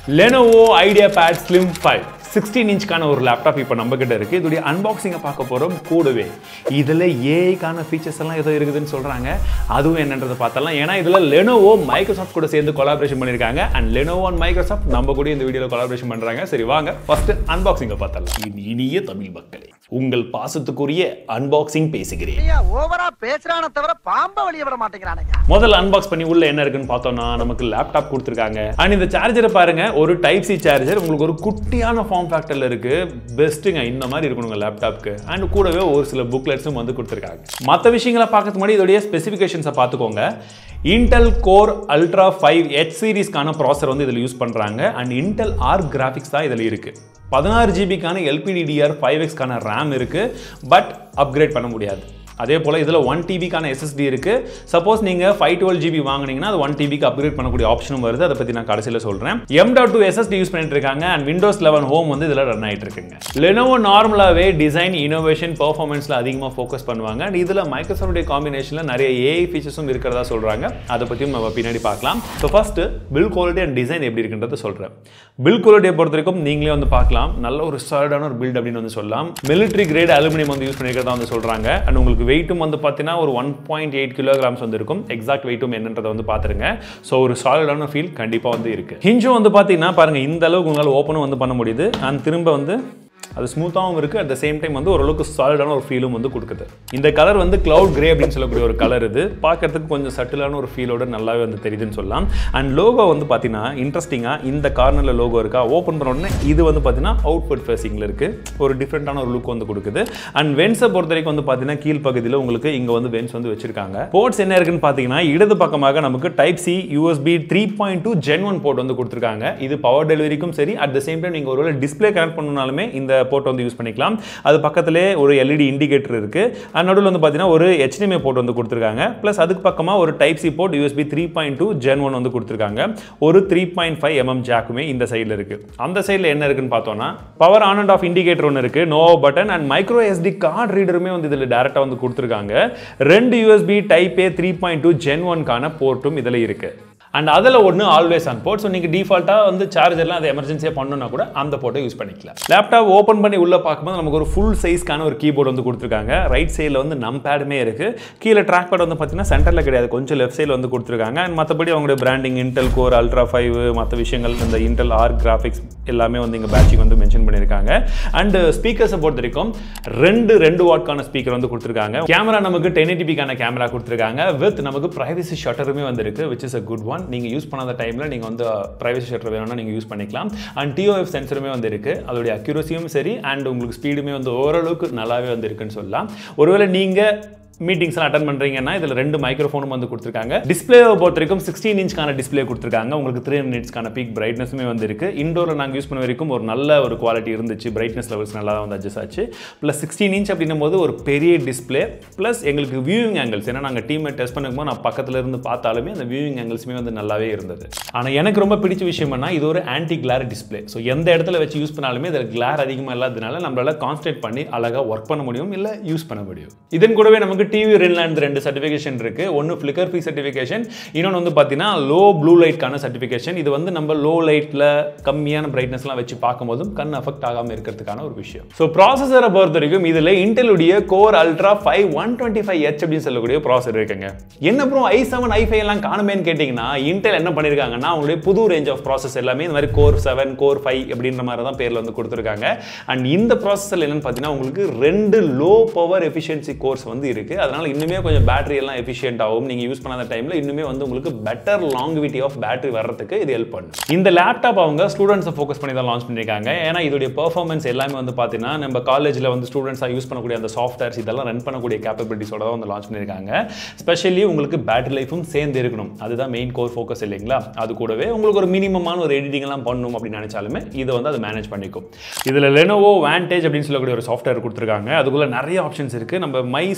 Lenovo idea pad slim five sixteen இன்ச்க்கான ஒரு laptop இப்போ நம்ம கிட்ட இருக்கு இதோடைய அன்பாக்சிங்கை பார்க்க போகிறோம் கூடவே இதில் ஏஐக்கான ஃபீச்சர்ஸ் எல்லாம் ஏதோ இருக்குதுன்னு சொல்கிறாங்க அதுவும் என்னன்றதை பார்த்தலாம் ஏன்னா இதில் லெனோவோ மைக்ரோசாஃப்ட் கூட சேர்ந்து கொலாபரேஷன் பண்ணியிருக்காங்க அண்ட் லெனோவோ அண்ட் மைக்ரோசாஃப்ட் நம்ம கூட இந்த வீடியோவில் கொலாபரேஷன் பண்ணுறாங்க சரி வாங்க ஃபர்ஸ்ட் அன்பாக்சிங்கை பார்த்தலாம் இன் இனிய தமிழ் மக்களே உங்கள் பாசத்துக்குரிய அன்பாக்சிங் பேசுகிறேன் ஐயா ஓவரா பேசுறானே தவிர பாம்ப வெளிய விட மாட்டேங்கிறானுங்க முதல்ல அன்பாக்ஸ் பண்ணி உள்ள என்ன இருக்குன்னு பார்த்தோம்னா நமக்கு லேப்டாப் கொடுத்துருக்காங்க அண்ட் இந்த சார்ஜரை பாருங்க ஒரு டைப் சி சார்ஜர் உங்களுக்கு ஒரு குட்டியான ஃபார்ம் ஃபேக்டர்ல இருக்கு பெஸ்ட்டுங்க இந்த மாதிரி இருக்கணுங்க லேப்டாப்க்கு அண்ட் கூடவே ஒரு சில புக்லெட்ஸும் வந்து கொடுத்துருக்காங்க மற்ற விஷயங்களை பார்க்கறதுக்கு முன்னாடி இதோடைய ஸ்பெசிஃபிகேஷன்ஸை பார்த்துக்கோங்க Intel core ultra five H சீரிஸ்க்கான ப்ராசர் வந்து இதில் யூஸ் பண்ணுறாங்க அண்ட் இன்டெல் ஆர் கிராஃபிக்ஸ் தான் இதில் இருக்குது பதினாறு ஜிபிக்கான எல்பிடிடிஆர் ஃபைவ் எக்ஸ்க்கான ரேம் இருக்குது பட் அப்கிரேட் பண்ண முடியாது அதே போல் இதில் ஒன் டிபிக்கான எஸ்எஸ்டி இருக்குது சப்போஸ் நீங்கள் ஃபைவ் டுவெல் ஜிபி வாங்குனீங்கன்னா அது ஒன் டிபிக்கு அப்கிரேட் பண்ணக்கூடிய ஆப்ஷனும் வருது அதை பற்றி நான் கடைசியில் சொல்கிறேன் M dot two SSD use பண்ணிட்டு இருக்காங்க அண்ட் விண்டோஸ் லெவன் ஹோம் வந்து இதில் ரன் ஆகிட்டு இருக்குங்க லெனோவோ நார்மலாகவே டிசைன் இனோவேஷன் பர்ஃபார்மன்ஸில் அதிகமாக ஃபோக்கஸ் பண்ணுவாங்க அண்ட் இதில் மைக்ரோசாஃப்டுடைய காம்பினேஷனில் நிறைய ஏஐ ஃபீச்சர்ஸும் இருக்கிறதா சொல்கிறாங்க அதை பற்றியும் நம்ம பின்னாடி பார்க்கலாம் so first build quality and design எப்படி இருக்குன்றதை சொல்கிறேன் பில் குவாலிட்டியை பொறுத்த வரைக்கும் நீங்களே வந்து பார்க்கலாம் நல்ல ஒரு சாலிடான ஒரு பில்ட் அப்படின்னு வந்து சொல்லலாம் மிலிட்ரி கிரேட் அலுமினியம் வந்து யூஸ் பண்ணியிருக்கிறதா வந்து சொல்கிறாங்க அண்ட் உங்களுக்கு வெயிட்டும் வந்து பார்த்தீங்கன்னா ஒரு ஒன் பாயிண்ட் எயிட் கிலோகிராம்ஸ் வந்து இருக்கும் எக்ஸாக்ட் வெயிட்டும் என்னன்றதை வந்து பார்த்துருங்க ஸோ ஒரு சாலிடான ஃபீல் கண்டிப்பாக வந்து இருக்குது ஹிஞ்சும் வந்து பார்த்தீங்கன்னா பாருங்கள் இந்த அளவுக்கு உங்களால் ஓப்பனும் வந்து பண்ண முடியுது அண்ட் திரும்ப வந்து அது ஸ்மூத்தாகவும் இருக்குது அட் த சேம் டைம் வந்து ஓரளவுக்கு சாலிடான ஒரு ஃபீலும் வந்து கொடுக்குது இந்த கலர் வந்து cloud கிரே அப்படின்னு சொல்லக்கூடிய ஒரு கலர் இது பார்க்கறதுக்கு கொஞ்சம் சட்டிலான ஒரு ஃபீலோட நல்லாவே வந்து தெரியுதுன்னு சொல்லலாம் அண்ட் லோகோ வந்து பார்த்தீங்கன்னா இன்ட்ரெஸ்டிங்காக இந்த கார்னரில் லோகோ இருக்கா ஓப்பன் பண்ண உடனே இது வந்து பார்த்தீங்கன்னா அவுட்புட் ஃபேஸிங்கில் இருக்குது ஒரு டிஃப்ரெண்ட்டான ஒரு லுக் வந்து கொடுக்குது அண்ட் வென்ஸை பொறுத்த வரைக்கும் வந்து பார்த்தீங்கன்னா கீழ்ப்பகுதியில் உங்களுக்கு இங்கே வந்து வென்ஸ் வந்து வச்சிருக்காங்க போர்ட்ஸ் என்ன இருக்குன்னு பார்த்தீங்கன்னா இடது பக்கமாக நமக்கு type C USB three point two gen one port வந்து கொடுத்துருக்காங்க இது பவர் டெலிவரிக்கும் சரி அட் த சேம் டைம் நீங்கள் ஒருவேளை டிஸ்பிளே கனெக்ட் பண்ணணும்னாலுமே இந்த போர்ட் வந்து யூஸ் பண்ணிக்கலாம் அது பக்கத்திலே ஒரு எல்இடி இண்டிகேட்டர் இருக்கு அண்ட் நடுவில் வந்து பார்த்தீங்கன்னா ஒரு HDMI போர்ட் வந்து கொடுத்துருக்காங்க ப்ளஸ் அதுக்கு பக்கமாக ஒரு type C port USB three point two gen one வந்து கொடுத்துருக்காங்க ஒரு த்ரீ பாயிண்ட் ஃபைவ் எம்எம் ஜாக்குமே இந்த சைடில் இருக்கு அந்த சைடில் என்ன இருக்குன்னு பார்த்தோம்னா power on and off indicator ஒன்று இருக்கு no button and micro SD card ரீடருமே வந்து இதில் டேரெக்டாக வந்து கொடுத்துருக்காங்க ரெண்டு USB type A three point two gen ஒன்கான போர்ட்டும் இதில் இருக்கு அண்ட் அதில் ஒன்று ஆல்வேஸ் ஆன் போர்ட் ஸோ நீங்கள் டிஃபால்ட்டாக வந்து சார்ஜர்லாம் அதை எமர்ஜென்சியாக பண்ணணும்னா கூட அந்த போர்ட்டை யூஸ் பண்ணிக்கலாம் லேப்டாப் ஓப்பன் பண்ணி உள்ளே பார்க்கும்போது நமக்கு ஒரு ஃபுல் சைஸ்க்கான ஒரு கீபோர்டு வந்து கொடுத்துருக்காங்க ரைட் சைடில் வந்து நம் பேடுமே இருக்குது கீழே ட்ராக் பேட் வந்து பார்த்தீங்கன்னா சென்டரில் கிடையாது கொஞ்சம் லெஃப்ட் சைடில் வந்து கொடுத்துருக்காங்க அண்ட் மற்றபடி அவங்களுடைய branding Intel core ultra five மற்ற விஷயங்கள் இந்த இன்டெல் ஆர் கிராஃபிக்ஸ் எல்லாமே வந்து இங்கே பேட்சிங் வந்து மென்ஷன் பண்ணியிருக்காங்க அண்ட் ஸ்பீக்கர்ஸை பொறுத்த வரைக்கும் ரெண்டு ரெண்டு வாட்கான ஸ்பீக்கர் வந்து கொடுத்துருக்காங்க கேமரா நமக்கு டென் எயிட்டிபிக்கான கேமரா கொடுத்துருக்காங்க வித் நமக்கு ப்ரைவசி ஷட்டருமே வந்திருக்கு which is a good one நீங்கள் யூஸ் பண்ணாத டைமில் நீங்கள் வந்து ப்ரைவசி ஷட்டர் வேணும்னா நீங்கள் யூஸ் பண்ணிக்கலாம் அண்ட் டிஓஎஃப் சென்சருமே வந்து இருக்குது அதோடைய அக்யூரசியும் சரி அண்ட் உங்களுக்கு ஸ்பீடுமே வந்து ஓரளவுக்கு நல்லாவே வந்து இருக்குன்னு சொல்லலாம் ஒருவேளை நீங்கள் மீட்டிங்ஸ்லாம் அட்டன் பண்ணுறீங்கன்னா இதில் ரெண்டு மைக்ரோஃபோனும் வந்து கொடுத்துருக்காங்க டிஸ்பிளேவை பொறுத்த வரைக்கும் சிக்ஸ்டீன் இன்ச்க்கான டிஸ்பிளே கொடுத்துருக்காங்க உங்களுக்கு த்ரீ மினிட்ஸ்க்கான பீக் பிரைட்னஸுமே வந்து இருக்கு இண்டோரில் நாங்கள் யூஸ் பண்ண வரைக்கும் ஒரு நல்ல ஒரு குவாலிட்டி இருந்துச்சு பிரைட்னஸ் லெவல்ஸ் நல்லா வந்து அட்ஜஸ்ட் ஆச்சு ப்ளஸ் சிக்ஸ்டீன் இன்ச் அப்படின்னும் போது ஒரு பெரிய டிஸ்பிளே ப்ளஸ் எங்களுக்கு வியூவிங் ஆங்கிள்ஸ் ஏன்னா நாங்கள் டீமை டெஸ்ட் பண்ணும்போது நான் பக்கத்தில் இருந்து பார்த்தாலுமே அந்த வியூவிங் ஆங்கிள்ஸுமே வந்து நல்லாவே இருந்தது ஆனால் எனக்கு ரொம்ப பிடிச்ச விஷயம் என்ன இது ஒரு ஆன்டி கிளார் டிஸ்பிளே ஸோ எந்த இடத்துல வச்சு யூஸ் பண்ணாலுமே இதில் கிளார் அதிகமாக இல்லாததுனால நம்மளால கான்சன்ட்ரேட் பண்ணி அழகாக ஒர்க் பண்ண முடியும் இல்லை யூஸ் பண்ண முடியும் இதன் கூடவே நமக்கு டிவி ரென்லாண்ட் ரெண்டு சர்டிஃபிகேஷன் இருக்கு ஒன்று ஃப்ளிக்கர் ஃப்ரீ சர்டிஃபிகேஷன் இன்னொன்று வந்து பார்த்தீங்கன்னா லோ ப்ளூ லைட்கான சர்டிஃபிகேஷன் இது வந்து நம்ம லோ லைட்டில் கம்மியான பிரைட்னஸ்லாம் வச்சு பார்க்கும்போதும் கண் அஃபெக்ட் ஆகாமல் இருக்கிறதுக்கான ஒரு விஷயம் ஸோ ப்ராசஸரை பொறுத்த வரைக்கும் இதில் இன்டெலுடைய core ultra five one twenty five H அப்படின்னு சொல்லக்கூடிய ப்ராசர் இருக்குங்க என்ன bro I seven I five எல்லாம் காணுமேன்னு கேட்டிங்கன்னா இன்டெல் என்ன பண்ணியிருக்காங்கன்னா அவங்களுடைய புது ரேஞ்ச் ஆஃப் ப்ராசஸ் எல்லாமே இந்த மாதிரி கோர் செவன் கோர் ஃபைவ் அப்படின்ற மாதிரி தான் பேரில் வந்து கொடுத்துருக்காங்க அண்ட் இந்த ப்ராசஸர் என்னன்னு பார்த்தீங்கன்னா உங்களுக்கு ரெண்டு லோ பவர் எஃபிஷியன்சி கோர்ஸ் வந்து இருக்குது அதனால இன்னுமே கொஞ்சம் பேட்டரி எல்லாம் எஃபிஷியன்ட் ஆகும் நீங்கள் யூஸ் பண்ணாத டைமில் இன்னுமே வந்து உங்களுக்கு பெட்டர் லாங்கிவிட்டி ஆஃப் பேட்டரி வர்றதுக்கு இது ஹெல்ப் பண்ணும் இந்த லேப்டாப் அவங்க ஸ்டூடெண்ட்ஸை ஃபோக்கஸ் பண்ணி தான் லான்ச் பண்ணியிருக்காங்க ஏன்னா இதோடைய பெர்ஃபார்மன்ஸ் எல்லாமே வந்து பார்த்தீங்கன்னா நம்ம காலேஜில் வந்து ஸ்டூடெண்ட்ஸாக யூஸ் பண்ணக்கூடிய அந்த சாஃப்ட்வேர்ஸ் இதெல்லாம் ரன் பண்ணக்கூடிய கேப்பபிலிட்டிஸோட தான் வந்து லான்ச் பண்ணியிருக்காங்க ஸ்பெஷலி உங்களுக்கு பேட்டரி லைஃபும் சேர்ந்து இருக்கணும் அதுதான் மெயின் கோர் ஃபோக்கஸ் இல்லைங்களா அது கூடவே உங்களுக்கு ஒரு மினிமமான ஒரு எடிட்டிங் எல்லாம் பண்ணணும் அப்படின்னு நினைச்சாலுமே இதை வந்து அது மேனேஜ் பண்ணிக்கும் இதில் லெனோவோ வேண்டேஜ் அப்படின்னு சொல்லக்கூடிய ஒரு சாஃப்ட்வேர் கொடுத்துருக்காங்க அதுக்குள்ள நிறைய ஆப்ஷன்ஸ் இருக்குது நம்ம மை ஸ்மார்ட்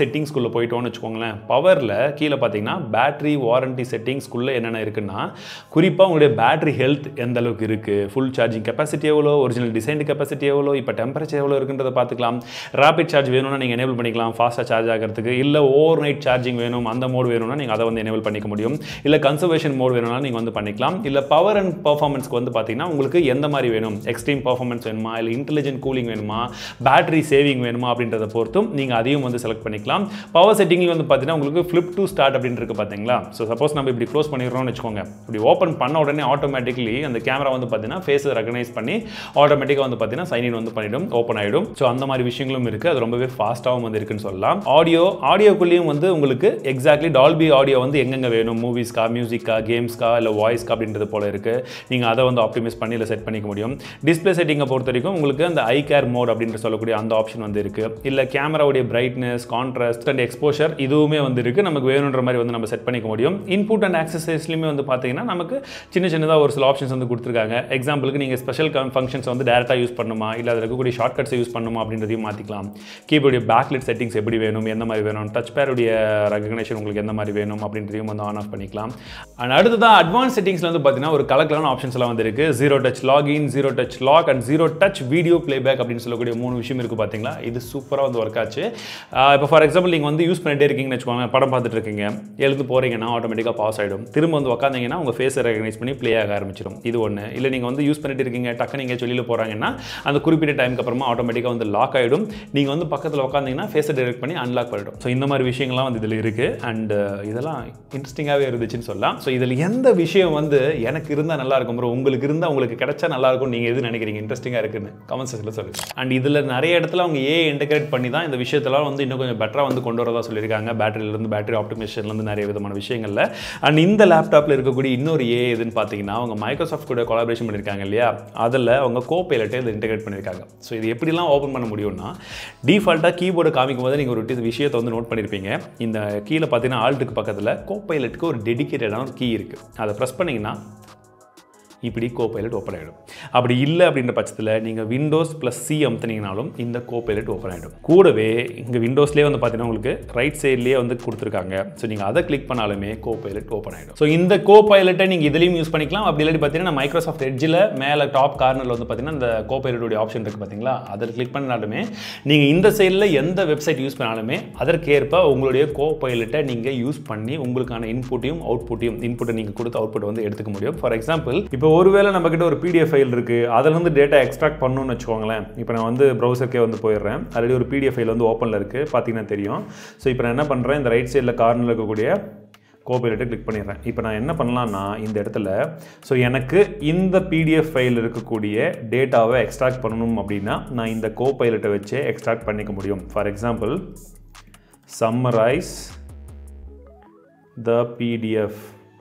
செட்டிங்ஸ்குள்ளே போயிட்டோம்னு வச்சுக்கோங்களேன் பவரில் கீழே பார்த்தீங்கன்னா பேட்டரி வாரண்டி செட்டிங்ஸ்குள்ளே என்னென்ன இருக்குன்னா குறிப்பாக உங்களுடைய பேட்டரி ஹெல்த் எந்த அளவுக்கு இருக்குது ஃபுல் சார்ஜிங் கெப்பாசிட்டி எவ்வளோ ஒரிஜினல் டிசைன் கெப்பாசிட்டி எவ்வளோ இப்போ டெம்பரேச்சர் எவ்வளோ இருக்குன்றதை பார்த்துக்கலாம் ரேபிட் சார்ஜ் வேணும்னா நீங்கள் எனேபிள் பண்ணிக்கலாம் ஃபாஸ்ட்டாக சார்ஜ் ஆகிறதுக்கு இல்லை ஓவர் நைட் சார்ஜிங் வேணும் அந்த மோட் வேணும்னா நீங்கள் அதை வந்து எனேபிள் பண்ணிக்க முடியும் இல்லை கன்சர்வேஷன் மோட் வேணும்னா நீங்கள் வந்து பண்ணிக்கலாம் இல்லை பவர் அண்ட் பர்ஃபார்மன்ஸ்க்கு வந்து பார்த்தீங்கன்னா உங்களுக்கு எந்த மாதிரி வேணும் எக்ஸ்ட்ரீம் பர்ஃபார்மன்ஸ் வேணுமா இல்லை இன்டெலிஜென்ட் கூலிங் வேணுமா பேட்டரி சேவிங் வேணுமா அப்படின்றத பொறுத்தும் நீங்கள் அதையும் வந்து செலக்ட் பண்ணிக்கலாம் பவர் செட்டிங்கில் வந்து பார்த்தீங்கன்னா உங்களுக்கு ஃப்ளிப் டு ஸ்டார்ட் அப்படின்னு இருக்கு பார்த்தீங்களா ஸோ சப்போஸ் நம்ம இப்படி க்ளோஸ் பண்ணிடுறோம்னு வச்சுக்கோங்க இப்படி ஓப்பன் பண்ண உடனே ஆட்டோமேட்டிக்லி அந்த கேமரா வந்து பார்த்தீங்கன்னா ஃபேஸை ரெகனைஸ் பண்ணி ஆட்டோமேட்டிக்காக வந்து பார்த்தீங்கன்னா சைன் இன் வந்து பண்ணிடும் ஓப்பன் ஆகிடும் ஸோ அந்த மாதிரி விஷயங்களும் இருக்குது அது ரொம்பவே ஃபாஸ்ட்டாகவும் வந்து இருக்குன்னு சொல்லலாம் ஆடியோ ஆடியோக்குள்ளேயும் வந்து உங்களுக்கு எக்ஸாக்ட்லி டால்பி ஆடியோ வந்து எங்கெங்கே வேணும் மூவிஸ்க்கா மியூசிக்கா கேம்ஸ்க்கா இல்லை வாய்ஸ்க்கா அப்படின்றது போல இருக்குது நீங்கள் அதை வந்து ஆப்டிமைஸ் பண்ணி இல்லை செட் பண்ணிக்க முடியும் டிஸ்பிளே செட்டிங்கை பொறுத்த வரைக்கும் உங்களுக்கு அந்த ஐ கேர் மோட் அப்படின்ற சொல்லக்கூடிய அந்த ஆப்ஷன் வந்து இருக்குது இல்லை கேமராவுடைய பிரைட்னஸ் கான்ட்ராஸ்ட் அண்ட் எக்ஸ்போஷர் இதுவுமே வந்து இருக்குது நமக்கு வேணுன்ற மாதிரி வந்து நம்ம செட் பண்ணிக்க முடியும் இன்புட் அண்ட் ஆக்சசரிஸ்லையுமே வந்து பார்த்தீங்கன்னா நமக்கு சின்ன சின்னதாக ஒரு சில ஆப்ஷன்ஸ் வந்து கொடுத்துருக்காங்க எக்ஸாம்பிளுக்கு நீங்கள் ஸ்பெஷல் ஃபங்க்ஷன்ஸ் வந்து டேரெக்டாக யூஸ் பண்ணுமா இல்லை அதில் இருக்கக்கூடிய ஷார்ட்கட்ஸை யூஸ் பண்ணுமா அப்படின்றதையும் மாற்றிக்கலாம் கீபோர்டைய பேக்லிட் செட்டிங்ஸ் எப்படி வேணும் எந்த மாதிரி வேணும் டச் பேருடைய ரெகக்னேஷன் உங்களுக்கு எந்த மாதிரி வேணும் அப்படின்றதையும் வந்து ஆன் ஆஃப் பண்ணிக்கலாம் அண்ட் அடுத்ததான் அட்வான்ஸ் செட்டிங்ஸில் வந்து பார்த்தீங்கன்னா ஒரு கலக்கலான ஆப்ஷன்ஸ்லாம் வந்து இருக்குது zero touch login zero touch lock and zero touch video playback அப்படின்னு சொல்லக்கூடிய மூணு விஷயம் இருக்குது பார்த்தீங்களா இது சூப்பராக வந்து ஒர்க் ஆச்சு இப்போ ஃபார் எக்ஸாம்பிள் நீங்கள் வந்து யூஸ் பண்ணிட்டே இருக்கீங்கன்னு வச்சுக்கோங்க படம் பார்த்துட்டு இருக்கீங்க எழுந்து போகிறீங்கன்னா ஆட்டோமேட்டிக்காக பாஸ் ஆகிடும் திரும்ப வந்து உட்காந்தீங்கன்னா உங்கள் ஃபேஸை ரெகனைஸ் பண்ணி ப்ளே ஆக ஆரம்பிச்சிடும் இது ஒன்று இல்லை நீங்கள் வந்து யூஸ் பண்ணிட்டு இருக்கீங்க டக்கு நீங்கள் வெளியில் போகிறாங்கன்னா அந்த குறிப்பிட்ட டைமுக்கு அப்புறமா ஆட்டோமேட்டிக்காக வந்து லாக் ஆகிடும் நீங்கள் வந்து பக்கத்தில் உட்காந்தீங்கன்னா ஃபேஸை டைரக்ட் பண்ணி அன்லாக் பண்ணிடும் ஸோ இந்த மாதிரி விஷயங்கள்லாம் வந்து இதில் இருக்குது அண்ட் இதெல்லாம் இன்ட்ரெஸ்டிங்காகவே இருந்துச்சுன்னு சொல்லலாம் ஸோ இதில் எந்த விஷயம் வந்து எனக்கு இருந்தால் நல்லா இருக்கும் bro உங்களுக்கு இருந்தால் உங்களுக்கு கிடைச்சா நல்லா இருக்கும் நீங்கள் எது நினைக்கிறீங்க இன்ட்ரெஸ்டிங்காக இருக்குன்னு கமெண்ட் செக்ஷனில் சொல்லுங்கள் அண்ட் இதில் நிறைய இடத்துல அவங்க ஏ இன்டெகிரேட் பண்ணி தான் இந்த விஷயத்தெல்லாம் வந்து இன்னும் கொஞ்சம் பெட்டராக வந்து கொண்டு வரதா சொல்லியிருக்காங்க பேட்டரியிலேருந்து பேட்டரி ஆப்டிமேஷன்லேருந்து நிறைய விதமான விஷயங்களில் அண்ட் இந்த லேப்டாப்பில் இருக்கக்கூடிய இன்னொரு ஏ எதுன்னு பார்த்தீங்கன்னா அவங்க மைக்ரோசாஃப்ட் கூட கொலாபரேஷன் பண்ணியிருக்காங்க இல்லையா அதில் அவங்க கோ பைலட்டை இதை இன்டெகிரேட் பண்ணியிருக்காங்க ஸோ இது எப்படிலாம் ஓப்பன் பண்ண முடியும்னா டிஃபால்ட்டாக கீபோர்டு காமிக்கும் போது நீங்கள் ஒரு டி- விஷயத்தை வந்து நோட் பண்ணியிருப்பீங்க இந்த கீழே பார்த்தீங்கன்னா ஆல்ட்டுக்கு பக்கத்தில் கோ பைலட்டுக்கு ஒரு டெடிக்கேட்டடான ஒரு கீ இருக்குது அதை ப்ரெஸ் பண்ணிங்கன்னா இப்படி கோ பைலட் ஓப்பன் ஆகிடும் அப்படி இல்லை அப்படின்ற பட்சத்தில் நீங்கள் விண்டோஸ் ப்ளஸ் சி அமுத்துனீங்கனாலும் இந்த கோ பைலட் ஓப்பன் ஆகிடும் கூடவே இங்கே விண்டோஸ்லேயே வந்து பார்த்தீங்கன்னா உங்களுக்கு ரைட் சைட்லேயே வந்து கொடுத்துருக்காங்க ஸோ நீங்கள் அதை கிளிக் பண்ணாலுமே கோ பைலட் ஓப்பன் ஆகிடும் ஸோ இந்த கோ பைலட்டை நீங்கள் இதுலேயும் யூஸ் பண்ணிக்கலாம் அப்படி இல்லாட்டி பார்த்தீங்கன்னா மைக்ரோசாஃப்ட் எட்ஜில் மேலே டாப் கார்னரில் வந்து பார்த்தீங்கன்னா இந்த கோ பைலட்டுடைய ஆப்ஷன் இருக்குது பார்த்தீங்களா அதில் கிளிக் பண்ணாலுமே நீங்கள் இந்த சைடில் எந்த வெப்சைட் யூஸ் பண்ணாலுமே அதற்கேற்ப உங்களுடைய கோ பைலட்டை நீங்கள் யூஸ் பண்ணி உங்களுக்கான இன்புட்டையும் அவுட்புட்டையும் இன்புட்டை நீங்கள் கொடுத்த அவுட்புட் வந்து எடுத்துக்க முடியும் ஃபார் எக்ஸாம்பிள் இப்போ ஒருவேளை நம்ம கிட்ட ஒரு பிடிஎஃப் ஃபைல் இருக்குது அதில் வந்து டேட்டா எக்ஸ்ட்ராக்ட் பண்ணணும்னு வச்சுக்கோங்களேன் இப்போ நான் வந்து ப்ரௌசருக்கே வந்து போயிடுறேன் ஆல்ரெடி ஒரு பிடிஎஃப் ஃபைல் வந்து ஓப்பனில் இருக்குது பார்த்தீங்கன்னா தெரியும் ஸோ இப்போ நான் என்ன பண்ணுறேன் இந்த ரைட் சைடில் கார்னரில் இருக்கக்கூடிய கோபைலட்டை கிளிக் பண்ணிடுறேன் இப்போ நான் என்ன பண்ணலாம்னா இந்த இடத்துல ஸோ எனக்கு இந்த பிடிஎஃப் ஃபைல் இருக்கக்கூடிய டேட்டாவை எக்ஸ்ட்ராக்ட் பண்ணணும் அப்படின்னா நான் இந்த கோபைலட்டை வச்சே எக்ஸ்ட்ராக்ட் பண்ணிக்க முடியும் for example summarize the PDF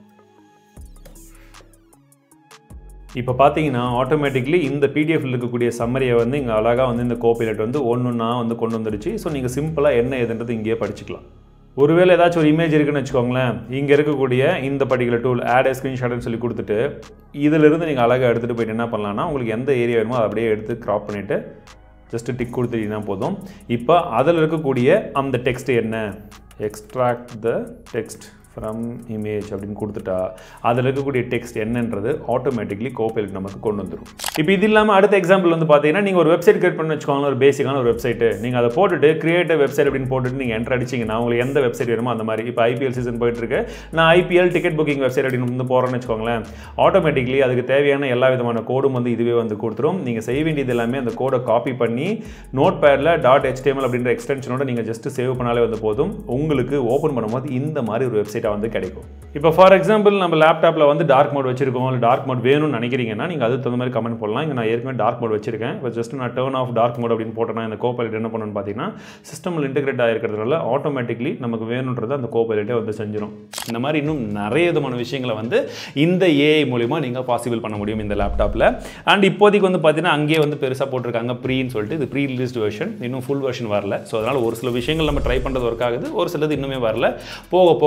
இப்போ பார்த்தீங்கன்னா ஆட்டோமேட்டிக்லி இந்த பிடிஎஃப்ல இருக்கக்கூடிய சம்மரியை வந்து இங்கே அழகாக வந்து இந்த கோபைலட் வந்து ஒன்று ஒன்றா வந்து கொண்டு வந்துருச்சு ஸோ நீங்கள் சிம்பிளாக என்ன ஏதுன்றது இங்கேயே படிச்சுக்கலாம் ஒருவேளை ஏதாச்சும் ஒரு இமேஜ் இருக்குன்னு வச்சுக்கோங்களேன் இங்கே இருக்கக்கூடிய இந்த பர்டிகுலர் டூல் ஆட் ஸ்க்ரீன்ஷாட்னு சொல்லி கொடுத்துட்டு இதிலிருந்து நீங்கள் அழகாக எடுத்துகிட்டு போயிட்டு என்ன பண்ணலாம்னா உங்களுக்கு எந்த ஏரியா வேணுமோ அதை அப்படியே எடுத்து க்ராப் பண்ணிவிட்டு ஜஸ்ட்டு டிக் கொடுத்துட்டீங்கன்னா போதும் இப்போ அதில் இருக்கக்கூடிய அந்த டெக்ஸ்ட் என்ன extract the text from image அப்படின்னு கொடுத்துட்டா அதில் இருக்கக்கூடிய டெக்ஸ்ட் என்னன்றது ஆட்டோமேட்டிக்லி கோப்பைலுக்கு நமக்கு கொண்டு வந்துடும் இப்போ இது இல்லாமல் அடுத்த எக்ஸாம்பிள் வந்து பார்த்தீங்கன்னா நீங்கள் ஒரு வெப்சைட் கிரியேட் பண்ணி வச்சுக்கோங்களேன் ஒரு பேசிக்கான ஒரு வெப்சைட்டு நீங்கள் அதை போட்டுட்டு கிரியேட்டிவ் வெப்சைட் அப்படின்னு போட்டுட்டு நீங்கள் என்ட்ரு அடிச்சிங்கன்னா உங்களுக்கு எந்த வெப்சைட் வேணுமோ அந்த மாதிரி இப்போ ஐபிஎல் சீசன் போயிட்டு இருக்கு நான் ஐபிஎல் டிக்கெட் புக்கிங் வெப்சைட் அப்படின்னு வந்து போகிறேன்னு வச்சுக்கோங்களேன் ஆட்டோமேட்டிக்லி அதுக்கு தேவையான எல்லா விதமான கோடும் வந்து இதுவே வந்து கொடுத்துரும் நீங்கள் செய்ய வேண்டியது எல்லாமே அந்த கோடை காப்பி பண்ணி நோட் பேடில் டாட் HTML அப்படின்ற எக்ஸ்டென்ஷனோட நீங்கள் ஜஸ்ட் சேவ் பண்ணாலே வந்து போதும் உங்களுக்கு ஓப்பன் பண்ணும்போது இந்த மாதிரி ஒரு வெப்சைட்டாக வந்து கிடைக்கும் இப்போ ஃபார் எக்ஸாம்பிள் நம்ம லேப்டாப்பில் வந்து டார்க் மோட் வச்சிருக்கோம் இல்லை டார்க் மோட் வேணும்னு நினைக்கிறீங்கன்னா நீங்கள் அதுக்கு தகுந்த மாதிரி கமெண்ட் போடலாம் இங்கே நான் ஏற்கனவே டார்க் மோட் வச்சிருக்கேன் இப்போ ஜஸ்ட் நான் டேர்ன் ஆஃப் டார்க் மோட் அப்படின்னு போட்டேன்னா இந்த கோபைலட் என்ன பண்ணணும்னு பார்த்தீங்கன்னா சிஸ்டமில் இன்டெகிரேட் ஆகிருக்கிறதுனால ஆட்டோமேட்டிக்லி நமக்கு வேணுன்றதை அந்த கோபைலட்டே வந்து செஞ்சிடும் இந்த மாதிரி இன்னும் நிறைய விதமான விஷயங்களை வந்து இந்த ஏஐ மூலிமா நீங்கள் பாசிபிள் பண்ண முடியும் இந்த லேப்டாப்பில் அண்ட் இப்போதைக்கு வந்து பார்த்தீங்கன்னா அங்கேயே வந்து பெருசாக போட்டிருக்காங்க ப்ரீன்னு சொல்லிட்டு இது ப்ரீ ரிலீஸ்டு வெர்ஷன் இன்னும் ஃபுல் வெர்ஷன் வரல ஸோ அதனால் ஒரு சில விஷயங்கள் நம்ம ட்ரை பண்ணுறது ஒர்க் ஆகுது ஒரு சிலது இன்னுமே வரல போக போக வரும்ன்ற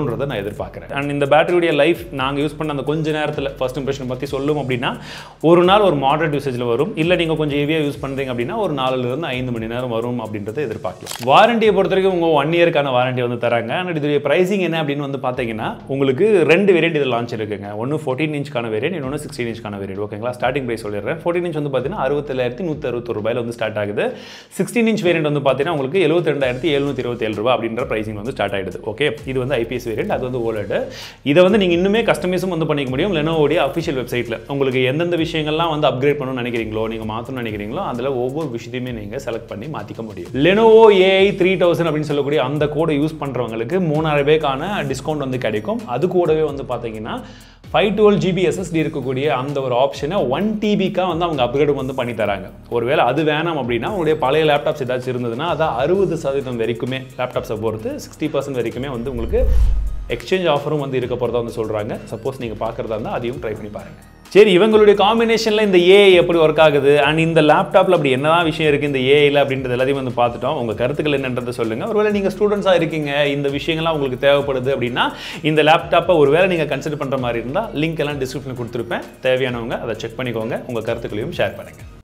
வரும்ன்றதை நான் எதிர்பார்க்குறேன் அண்ட் இந்த பேட்டரியுடைய லைஃப் நாங்கள் யூஸ் பண்ண அந்த கொஞ்ச நேரத்தில் ஃபர்ஸ்ட் இம்ப்ரெஷன் பற்றி சொல்லும் அப்படின்னா ஒரு நாள் ஒரு மாடரேட் யூசேஜில் வரும் இல்லை நீங்கள் கொஞ்சம் ஹெவியாக யூஸ் பண்ணுறீங்க அப்படின்னா ஒரு நாலுலேருந்து ஐந்து மணி நேரம் வரும் அப்படின்றத எதிர்பார்க்கலாம் வாரண்டியை பொறுத்த வரைக்கும் உங்கள் ஒன் இயருக்கான வாரண்டி வந்து தராங்க அண்ட் இதுடைய ப்ரைசிங் என்ன அப்படின்னு வந்து பார்த்தீங்கன்னா உங்களுக்கு ரெண்டு வேரியண்ட் இது லான்ச் இருக்குங்க ஒன்று ஃபோர்டீன் இன்ச்க்கான வேரியண்ட் இன்னொன்று சிக்ஸ்டீன் இன்ச்க்கான வேரியண்ட் ஓகேங்களா ஸ்டார்டிங் ப்ரைஸ் சொல்லிடுறேன் ஃபோர்டீன் இன்ச் வந்து பார்த்தீங்கன்னா அறுபத்தேழாயிரத்தி நூற்றி அறுபத்தொரு ரூபாயில் வந்து ஸ்டார்ட் ஆகுது சிக்ஸ்டீன் இன்ச் வேரியண்ட் வந்து பார்த்தீங்கன்னா உங்களுக்கு எழுபத்தி ரெண்டாயிரத்தி எழுநூற்றி இருபத்தேழு ரூபா அப்படின்ற ப்ரைசிங் வந்து ஸ்டார்ட் ஆயிடுது ஓகே இது வந்து ஐபிஎஸ் வேரியண்ட் அது வந்து ஓலடு இதை வந்து நீங்கள் இன்னுமே கஸ்டமைஸும் வந்து பண்ணிக்க முடியும் லெனோவோடைய அஃபிஷியல் வெப்சைட்டில் உங்களுக்கு எந்தெந்த விஷயங்கள்லாம் வந்து அப்கிரேட் பண்ணணும்னு நினைக்கிறீங்களோ நீங்கள் மாற்றணும்னு நினைக்கிறீங்களோ அதில் ஒவ்வொரு விஷயத்தையுமே நீங்கள் செலக்ட் பண்ணி மாற்றிக்க முடியும் லெனோவோ ஏஐ த்ரீ தௌசண்ட் அப்படின்னு சொல்லக்கூடிய அந்த கோடை யூஸ் பண்ணுறவங்களுக்கு மூணாயிரம் ரூபாய்க்கான டிஸ்கவுண்ட் வந்து கிடைக்கும் அது கூடவே வந்து பார்த்தீங்கன்னா ஃபைவ் டுவெல் ஜிபி எஸ்எஸ்டி இருக்கக்கூடிய அந்த ஒரு ஆப்ஷனை ஒன் டிபிக்காக வந்து அவங்க அப்கிரேட் வந்து பண்ணி தராங்க ஒருவேளை அது வேணாம் அப்படின்னா உங்களுடைய பழைய லேப்டாப்ஸ் ஏதாச்சும் இருந்ததுன்னா அதை அறுபது சதவீதம் வரைக்குமே லேப்டாப்ஸை பொறுத்து சிக்ஸ்டி பர்சன்ட் வரைக்குமே வந்து உங்களுக்கு எக்ஸ்சேஞ்ச் ஆஃபரும் வந்து இருக்க போகிறதா வந்து சொல்கிறாங்க சப்போஸ் நீங்கள் பார்க்குறதா இருந்தால் அதையும் ட்ரை பண்ணி பாருங்கள் சரி இவங்களுடைய காம்பினேஷனில் இந்த ஏஐ எப்படி ஒர்க் ஆகுது அண்ட் இந்த லேப்டாப்பில் அப்படி என்னதான் விஷயம் இருக்குது இந்த ஏஐயில் அப்படின்றது எல்லாத்தையும் வந்து பார்த்துட்டோம் உங்கள் கருத்துக்கள் என்னன்றதை சொல்லுங்கள் ஒருவேளை நீங்கள் ஸ்டூடெண்ட்ஸாக இருக்கீங்க இந்த விஷயங்கள்லாம் உங்களுக்கு தேவைப்படுது அப்படின்னா இந்த லேப்டாப்பை ஒருவேளை நீங்கள் கன்சிடர் பண்ணுற மாதிரி இருந்தால் லிங்க் எல்லாம் டிஸ்கிரிப்ஷனில் கொடுத்துருப்பேன் தேவையானவங்க அதை செக் பண்ணிக்கோங்க உங்கள் கருத்துக்களையும் ஷேர் பண்ணுங்கள்